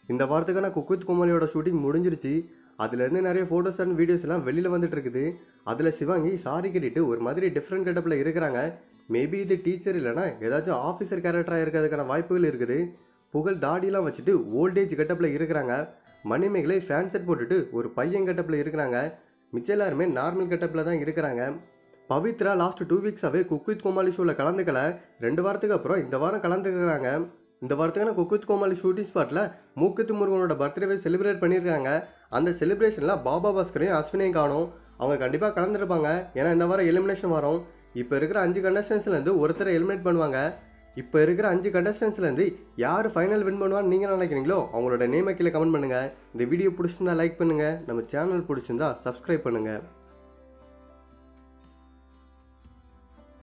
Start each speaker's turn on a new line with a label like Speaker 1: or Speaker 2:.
Speaker 1: இந்த வாரத்துக்கான cook with கோமாளியோட shooting முடிஞ்சிருச்சு அதுலேருந்து நிறைய ஃபோட்டோஸ் அண்ட் வீடியோஸ் எல்லாம் வெளியில் வந்துட்டு இருக்குது அதில் சிவாங்கி சாரி கட்டிட்டு ஒரு மாதிரி டிஃப்ரெண்ட் கெட்டப்பில் இருக்கிறாங்க மேபி இது டீச்சர் இல்லைனா ஏதாச்சும் ஆஃபீஸர் கேரக்டராக இருக்கிறதுக்கான வாய்ப்புகள் இருக்குது புகழ் தாடிலாம் வச்சுட்டு ஓல்டேஜ் கெட்டப்பில் இருக்கிறாங்க மணிமேகலை ஃபேன் செட் போட்டுட்டு ஒரு பையன் கெட்டப்பில் இருக்கிறாங்க மிச்சம் எல்லாருமே நார்மல் கெட்டப்பில் தான் இருக்கிறாங்க பவித்ரா லாஸ்ட் டூ வீக்ஸாகவே குக் வித் கோமாளி ஷோவில் கலந்துக்கல ரெண்டு வாரத்துக்கு அப்புறம் இந்த வாரம் கலந்துக்கிறாங்க இந்த வாரத்துக்கான குக் வித் கோமாளி ஷூட்டிங் ஸ்பாட்டில் மூக்குத்து முருகனோட பர்த்டேவை செலிப்ரேட் பண்ணியிருக்காங்க அந்த செலிப்ரேஷனில் பாபா பாஸ்கரையும் அஸ்வினையும் காணும் அவங்க கண்டிப்பாக கலந்துருப்பாங்க ஏன்னா இந்த வாரம் எலிமினேஷன் வரும் இப்போ இருக்கிற அஞ்சு கண்டஸ்டன்ஸ்லேருந்து ஒருத்தரை எலிமினேட் பண்ணுவாங்க இப்போ இருக்கிற அஞ்சு கண்டஸ்டன்ஸ்லேருந்து யார் ஃபைனல் வின் பண்ணுவான்னு நீங்கள் நினைக்கிறீங்களோ அவங்களோட நேமை கீழே கமெண்ட் பண்ணுங்கள் இந்த வீடியோ பிடிச்சிருந்தா லைக் பண்ணுங்கள் நம்ம சேனல் பிடிச்சிருந்தா சப்ஸ்கிரைப் பண்ணுங்கள்